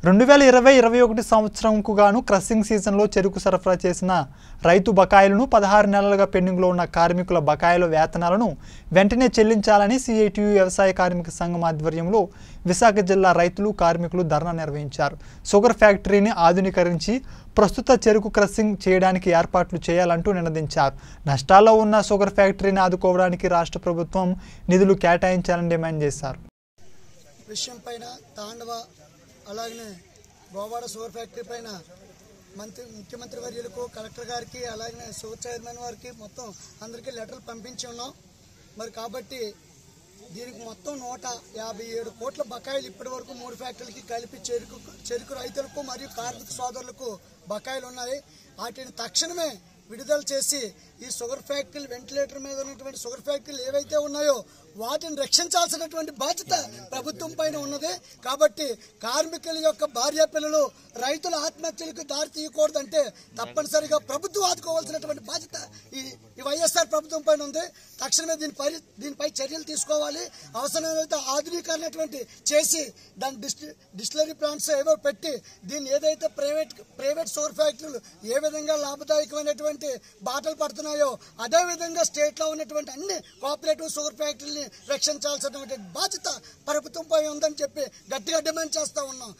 రెండు వేల ఇరవై ఇరవై ఒకటి సంవత్సరంకు గాను క్రషింగ్ సీజన్లో చెరుకు సరఫరా చేసిన రైతు బకాయిలను పదహారు నెలలుగా పెండింగ్లో ఉన్న కార్మికుల బకాయిల వేతనాలను వెంటనే చెల్లించాలని సిఐటియు వ్యవసాయ కార్మిక సంఘం ఆధ్వర్యంలో విశాఖ జిల్లా రైతులు కార్మికులు ధర్నా నిర్వహించారు షుగర్ ఫ్యాక్టరీని ఆధునీకరించి ప్రస్తుత చెరుకు క్రషింగ్ చేయడానికి ఏర్పాట్లు చేయాలంటూ నినదించారు నష్టాల్లో ఉన్న షుగర్ ఫ్యాక్టరీని ఆదుకోవడానికి రాష్ట్ర ప్రభుత్వం నిధులు కేటాయించాలని డిమాండ్ చేశారు విషయం పైన తాండవ అలాగనే గోవాడ షుగర్ ఫ్యాక్టరీ పైన మంత్రి ముఖ్యమంత్రి వర్యులకు కలెక్టర్ గారికి అలాగనే షుగర్ చైర్మన్ వారికి మొత్తం అందరికీ లెటర్లు పంపించి ఉన్నాం మరి కాబట్టి దీనికి మొత్తం నూట యాభై ఏడు కోట్ల బకాయిలు ఇప్పటి వరకు మూడు ఫ్యాక్టరీలకి కలిపి చెరుకు చెరుకు రైతులకు మరియు కార్మిక సోదరులకు బకాయిలు ఉన్నాయి వాటిని తక్షణమే విడుదల చేసి ఈ షుగర్ ఫ్యాక్టరీలు వెంటిలేటర్ మీద ఉన్నటువంటి షుగర్ ఫ్యాక్టరీలు ఏవైతే ఉన్నాయో వాటిని రక్షించాల్సినటువంటి బాధ్యత ప్రభుత్వం పైన ఉన్నది కాబట్టి కార్మికుల యొక్క భార్య పిల్లలు రైతుల ఆత్మహత్యలకు దారి తీయకూడదంటే తప్పనిసరిగా ప్రభుత్వం ఆదుకోవాల్సినటువంటి బాధ్యత ఈ ఈ వైఎస్ఆర్ ప్రభుత్వం పైన ఉంది తక్షణమే దీనిపై దీనిపై చర్యలు తీసుకోవాలి అవసరమైతే ఆధునీకరణటువంటి చేసి దాని డిస్టి డిస్టిలరీ ప్లాంట్స్ ఏవో పెట్టి దీన్ని ఏదైతే ప్రైవేట్ ప్రైవేట్ షుగర్ ఫ్యాక్టరీలు ఏ విధంగా లాభదాయకమైనటువంటి బాటలు పడుతున్నాయో అదే విధంగా స్టేట్ లో ఉన్నటువంటి అన్ని కోఆపరేటివ్ షుగర్ ఫ్యాక్టరీని రక్షించాల్సినటువంటి బాధ్యత ప్రభుత్వంపై ఉందని చెప్పి గట్టిగా డిమాండ్ చేస్తా ఉన్నాం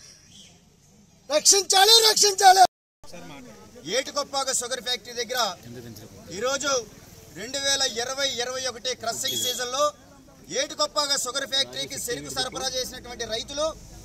రక్షించాలి రక్షించాలి ఏటికొప్పాక షుగర్ ఫ్యాక్టరీ దగ్గర ఈరోజు రెండు వేల ఇరవై ఇరవై ఒకటి క్రషింగ్ సీజన్లో ఏటికొప్పాక షుగర్ ఫ్యాక్టరీకి చెరుకు సరఫరా చేసినటువంటి రైతులు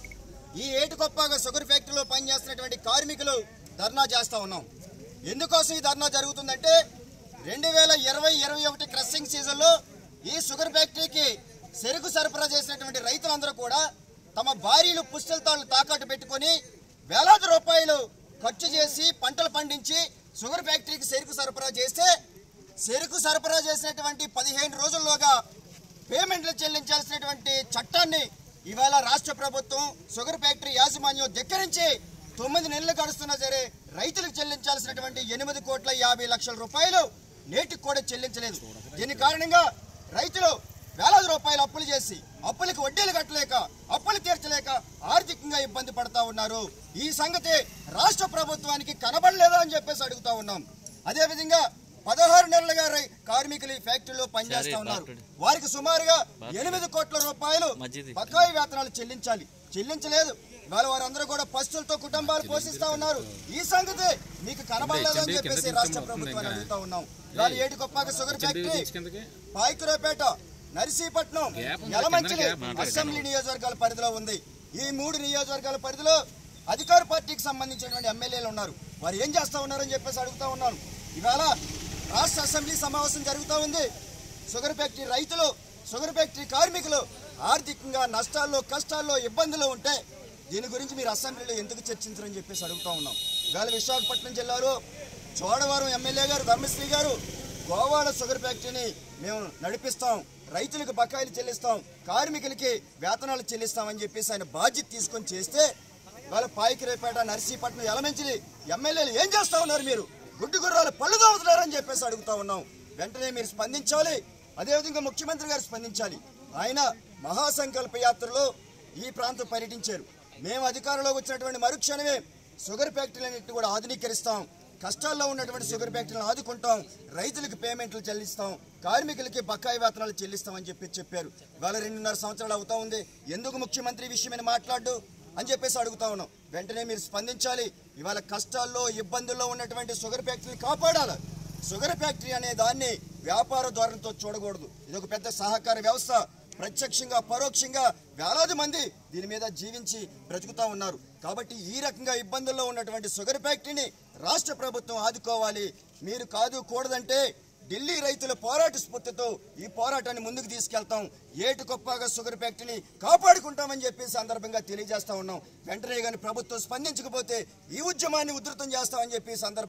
ఈ ఏటికొప్పాక షుగర్ ఫ్యాక్టరీలో పనిచేస్తున్నటువంటి కార్మికులు ధర్నా చేస్తా ఉన్నాం ఎందుకోసం ఈ ధర్నా జరుగుతుందంటే రెండు వేల ఇరవై ఇరవై ఒకటి క్రషింగ్ సీజన్లో ఈ షుగర్ ఫ్యాక్టరీకి చెరుకు సరఫరా చేసినటువంటి రైతులందరూ కూడా తమ భార్యలు పుస్తలతాళ్ళు తాకట్టు పెట్టుకొని వేలాది రూపాయలు ఖర్చు చేసి పంటలు పండించి షుగర్ ఫ్యాక్టరీకి చెరుకు సరఫరా చేస్తే చెరుకు సరఫరా చేసినటువంటి పదిహేను రోజుల్లోగా పేమెంట్లు చెల్లించాల్సినటువంటి చట్టాన్ని ఇవాళ రాష్ట్ర ప్రభుత్వం షుగర్ ఫ్యాక్టరీ యాజమాన్యం ధిక్కరించి తొమ్మిది నెలలు గడుస్తున్నా సరే రైతులకు చెల్లించాల్సినటువంటి ఎనిమిది కోట్ల యాభై లక్షల రూపాయలు నేటికి కూడా చెల్లించలేదు దీని కారణంగా రైతులు వేలాది రూపాయలు అప్పులు చేసి అప్పులకు వడ్డీలు కట్టలేక అప్పులు తీర్చలేక ఆర్థికంగా ఇబ్బంది పడతా ఉన్నారు ఈ సంగతి రాష్ట్ర ప్రభుత్వానికి కనబడలేదా అని చెప్పేసి అడుగుతా ఉన్నాం అదేవిధంగా పదహారు నెలలుగా రై- కార్మికులు ఈ ఫ్యాక్టరీలో పనిచేస్తా ఉన్నారు వారికి సుమారుగా ఎనిమిది కోట్ల రూపాయలు బకాయి వేతనాలు చెల్లించాలి చెల్లించలేదు ఇవాళ వారందరూ కూడా పస్తులతో కుటుంబాలు పోషిస్తా ఉన్నారు ఈ సంగతి మీకు కనబడలేదని చెప్పేసి రాష్ట్ర ప్రభుత్వాన్ని అడుగుతా ఉన్నాం ఇవాళ Edukoppaka sugar factory Payakaraopeta Narsipatnam Yelamanchili assembly నియోజకవర్గాల పరిధిలో ఉంది ఈ మూడు నియోజకవర్గాల పరిధిలో అధికార పార్టీకి సంబంధించినటువంటి ఎమ్మెల్యేలు ఉన్నారు వారు ఏం చేస్తా ఉన్నారని చెప్పేసి అడుగుతా ఉన్నాను ఇవాళ రాష్ట్ర అసెంబ్లీ సమావేశం జరుగుతూ ఉంది షుగర్ ఫ్యాక్టరీ రైతులు షుగర్ ఫ్యాక్టరీ కార్మికులు ఆర్థికంగా నష్టాల్లో కష్టాల్లో ఇబ్బందులు ఉంటే దీని గురించి మీరు అసెంబ్లీలో ఎందుకు చర్చించరని చెప్పేసి అడుగుతా ఉన్నాం ఇవాళ విశాఖపట్నం జిల్లాలో చోడవరం ఎమ్మెల్యే గారు ధర్మశ్రీ గారు గోవాడ షుగర్ ఫ్యాక్టరీని మేము నడిపిస్తాం రైతులకు బకాయిలు చెల్లిస్తాం కార్మికులకి వేతనాలు చెల్లిస్తామని చెప్పేసి ఆయన బాధ్యత తీసుకొని చేస్తే వాళ్ళ పాయికిరేపేట నర్సీపట్నం ఎలమెంచిలి ఎమ్మెల్యేలు ఏం చేస్తా ఉన్నారు మీరు గుడ్డు గుర్రాలు పళ్ళు దోగుతున్నారని చెప్పేసి అడుగుతా ఉన్నాం వెంటనే మీరు స్పందించాలి అదేవిధంగా ముఖ్యమంత్రి గారు స్పందించాలి ఆయన మహాసంకల్ప యాత్రలో ఈ ప్రాంతం పర్యటించారు మేము అధికారంలోకి వచ్చినటువంటి మరుక్షణమే షుగర్ ఫ్యాక్టరీలన్నింటినీ కూడా ఆధునీకరిస్తాం కష్టాల్లో ఉన్నటువంటి షుగర్ ఫ్యాక్టరీలను ఆదుకుంటాం రైతులకు పేమెంట్లు చెల్లిస్తాం కార్మికులకి బకాయి వేతనాలు చెల్లిస్తామని చెప్పి చెప్పారు ఇవాళ రెండున్నర సంవత్సరాలు అవుతా ఉంది ఎందుకు ముఖ్యమంత్రి ఈ విషయమైన మాట్లాడు అని చెప్పేసి అడుగుతా ఉన్నాం వెంటనే మీరు స్పందించాలి ఇవాళ కష్టాల్లో ఇబ్బందుల్లో ఉన్నటువంటి షుగర్ ఫ్యాక్టరీని కాపాడాలి షుగర్ ఫ్యాక్టరీ అనే దాన్ని వ్యాపార ధోరణితో చూడకూడదు ఇది ఒక పెద్ద సహకార వ్యవస్థ ప్రత్యక్షంగా పరోక్షంగా వేలాది మంది దీని మీద జీవించి బ్రతుకుతా ఉన్నారు కాబట్టి ఈ రకంగా ఇబ్బందుల్లో ఉన్నటువంటి షుగర్ ఫ్యాక్టరీని రాష్ట్ర ప్రభుత్వం ఆదుకోవాలి మీరు కాదు కూడదంటే ఢిల్లీ రైతుల పోరాట స్ఫూర్తితో ఈ పోరాటాన్ని ముందుకు తీసుకెళ్తాం ఏటు గొప్పగా షుగర్ ఫ్యాక్టరీని కాపాడుకుంటామని చెప్పి సందర్భంగా తెలియజేస్తా ఉన్నాం వెంటనే కానీ ప్రభుత్వం స్పందించకపోతే ఈ ఉద్యమాన్ని ఉధృతం చేస్తామని చెప్పి సందర్భంగా